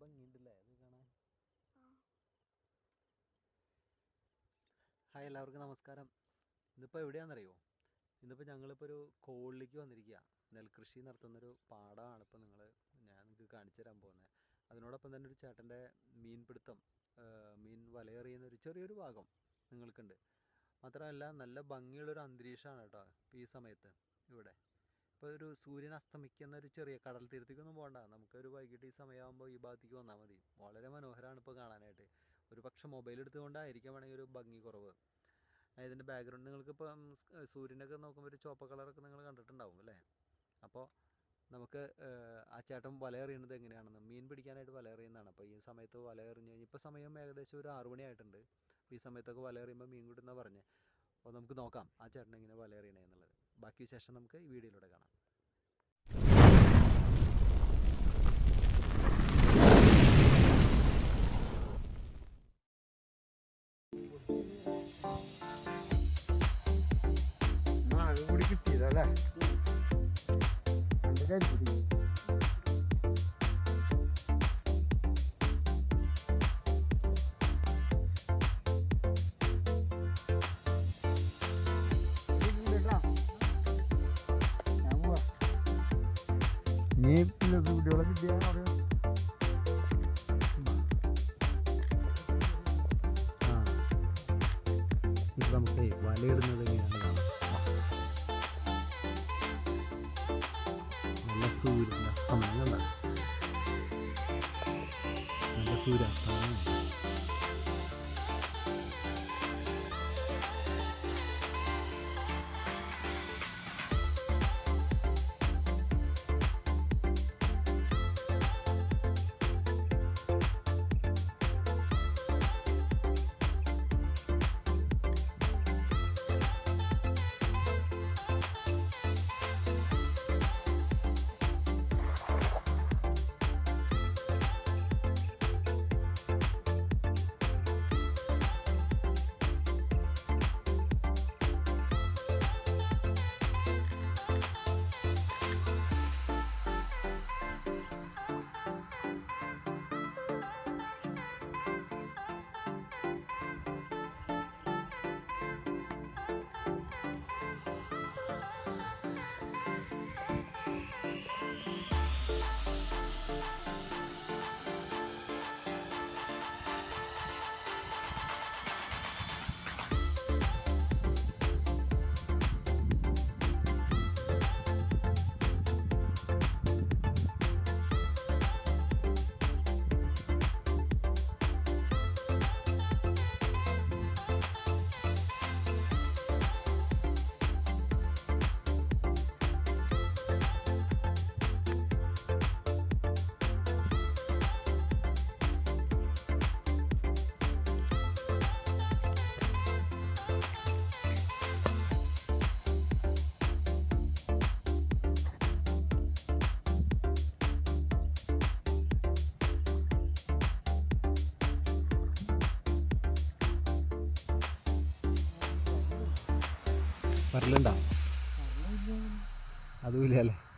ഭംഗിയുണ്ടല്ലേ അത് കാണാൻ ഹായ് എല്ലാവർക്കും നമസ്കാരം ഇന്നിപ്പോൾ എവിടെയാണെന്നറിയോ ഇന്നിപ്പോൾ ഞങ്ങളിപ്പോൾ ഒരു കോളിലേക്ക് വന്നിരിക്കുക നെൽകൃഷി നടത്തുന്നൊരു പാടമാണ് ഇപ്പോൾ നിങ്ങൾ ഞാൻ നിങ്ങൾക്ക് കാണിച്ചു തരാൻ പോകുന്നത് അതിനോടൊപ്പം തന്നെ ഒരു ചേട്ടൻ്റെ മീൻപിടുത്തം ആ, മീൻ വലയെറിയുന്ന ഒരു ചെറിയൊരു ഭാഗം നിങ്ങൾക്കുണ്ട് മാത്രമല്ല നല്ല ഭംഗിയുള്ളൊരു അന്തരീക്ഷമാണ് കേട്ടോ ഇപ്പോൾ ഈ സമയത്ത് ഇവിടെ ഇപ്പോൾ ഒരു സൂര്യൻ അസ്തമിക്കുന്ന ഒരു ചെറിയ കടൽ തീരത്തേക്കൊന്നും പോകണ്ട നമുക്കൊരു വൈകിട്ട് ഈ സമയമാകുമ്പോൾ ഈ ഭാഗത്തേക്ക് വന്നാൽ മതി വളരെ മനോഹരമാണ് ഇപ്പോൾ കാണാനായിട്ട് ഒരു പക്ഷെ മൊബൈൽ എടുത്തുകൊണ്ടായിരിക്കാം വേണമെങ്കിൽ ഒരു ഭംഗി കുറവ് ഇതിൻ്റെ ബാക്ക്ഗ്രൗണ്ട് നിങ്ങൾക്ക് ഇപ്പം സൂര്യനൊക്കെ നോക്കുമ്പോൾ ഒരു ചുവപ്പ് കളറൊക്കെ നിങ്ങൾ കണ്ടിട്ടുണ്ടാവും അല്ലേ അപ്പോൾ നമുക്ക് ഏഹ്, ആ ചേട്ടൻ വല എറിയുന്നത് എങ്ങനെയാണെന്ന് മീൻ പിടിക്കാനായിട്ട് വല എറിയുന്നതാണ് അപ്പോൾ ഈ സമയത്ത് വല എറിഞ്ഞ് കഴിഞ്ഞ് ഇപ്പോൾ സമയം ഏകദേശം ഒരു ആറു മണിയായിട്ടുണ്ട് അപ്പോൾ ഈ സമയത്തൊക്കെ വല എറിയുമ്പോൾ മീൻ കിട്ടുന്ന പറഞ്ഞ് അപ്പോൾ നമുക്ക് നോക്കാം ആ ചേട്ടൻ എങ്ങനെ വല എറിയണേ എന്നുള്ളത് ബാക്കി ശേഷം നമുക്ക് ഈ വീഡിയോയിലൂടെ കാണാം അത് കൂടി കിട്ടിയതല്ലേ രണ്ട് കരിപ്പൊടി നീ കുട്ടികളെ കിട്ടിയാ അവിടെ ആ ഇപ്പോൾ നമുക്ക് വലയിടുന്നത് എങ്ങനെയാണെന്ന് കാണാം വാ. നല്ല സൂര്യൻ അസ്തമയം കണ്ട നല്ല സൂര്യാസ്തമയം വരലുണ്ടോ അതുമില്ല അല്ലേ